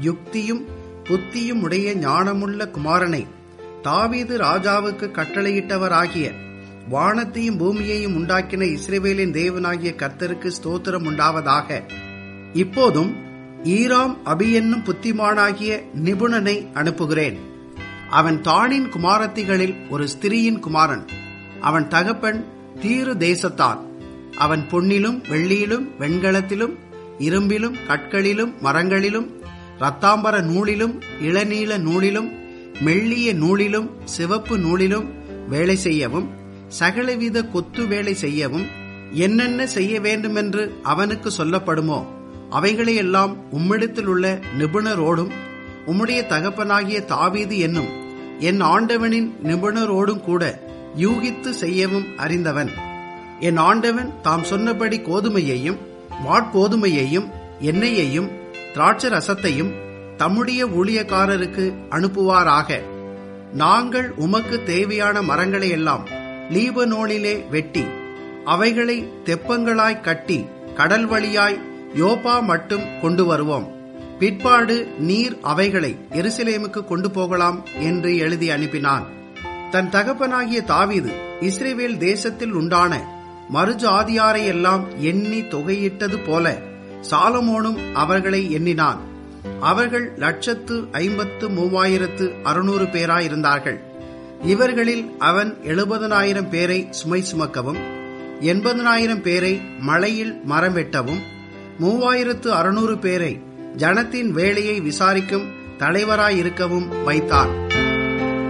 யுக்தியும் புத்தியும் உடைய ஞானமுள்ள குமாரனை தாவீது ராஜாவுக்கு கட்டளையிட்டவராகிய வானத்தையும் பூமியையும் உண்டாக்கின இஸ்ரேவேலின் தேவனாகிய கர்த்தருக்கு ஸ்தோத்திரம் உண்டாவதாக இப்போதும் ஈராம் அபி என்னும் புத்திமானாகிய நிபுணனை அனுப்புகிறேன் அவன் தானின் குமாரத்திகளில் ஒரு ஸ்திரீயின் குமாரன் அவன் தகப்பன் தீரு தேசத்தான் அவன் பொன்னிலும் வெள்ளியிலும் வெண்கலத்திலும் இரும்பிலும் கற்களிலும் மரங்களிலும் ரத்தாம்பர நூலிலும் இளநீல நூலிலும் மெல்லிய நூலிலும் சிவப்பு நூலிலும் வேலை செய்யவும் சகலவித கொத்து வேலை செய்யவும் என்னென்ன செய்ய வேண்டுமென்று அவனுக்கு சொல்லப்படுமோ அவைகளையெல்லாம் உம்மிடத்தில் உள்ள நிபுணரோடும் உம்முடைய தகப்பனாகிய தாவீது என்னும் என் ஆண்டவனின் நிபுணரோடும் கூட யூகித்து செய்யவும் அறிந்தவன் என் ஆண்டவன் தாம் சொன்னபடி கோதுமையையும் வாட்கோதுமையையும் எண்ணெயையும் திராட்சை ரசத்தையும் தம்முடைய ஊழியக்காரருக்கு அனுப்புவாராக நாங்கள் உமக்கு தேவையான மரங்களை எல்லாம் லீபனோனிலே வெட்டி அவைகளை தெப்பங்களாய் கட்டி கடல் வழியாய் யோப்பா மட்டும் கொண்டு வருவோம் பிற்பாடு நீர் அவைகளை எருசலேமுக்கு கொண்டு போகலாம் என்று எழுதி அனுப்பினான் தன் தகப்பனாகிய தாவீது இஸ்ரேவேல் தேசத்தில் உண்டான மறுஜாதியாரை எல்லாம் எண்ணி தொகையிட்டது போல சாலமோனும் அவர்களை எண்ணினான் அவர்கள் லட்சத்து ஐம்பத்து மூவாயிரத்து அறுநூறு பேராயிருந்தார்கள் இவர்களில் அவன் எழுபதனாயிரம் பேரை சுமை சுமக்கவும் எண்பதனாயிரம் பேரை மலையில் மரம் வெட்டவும் மூவாயிரத்து அறுநூறு பேரை ஜனத்தின் வேலையை விசாரிக்கும் தலைவராயிருக்கவும் வைத்தான்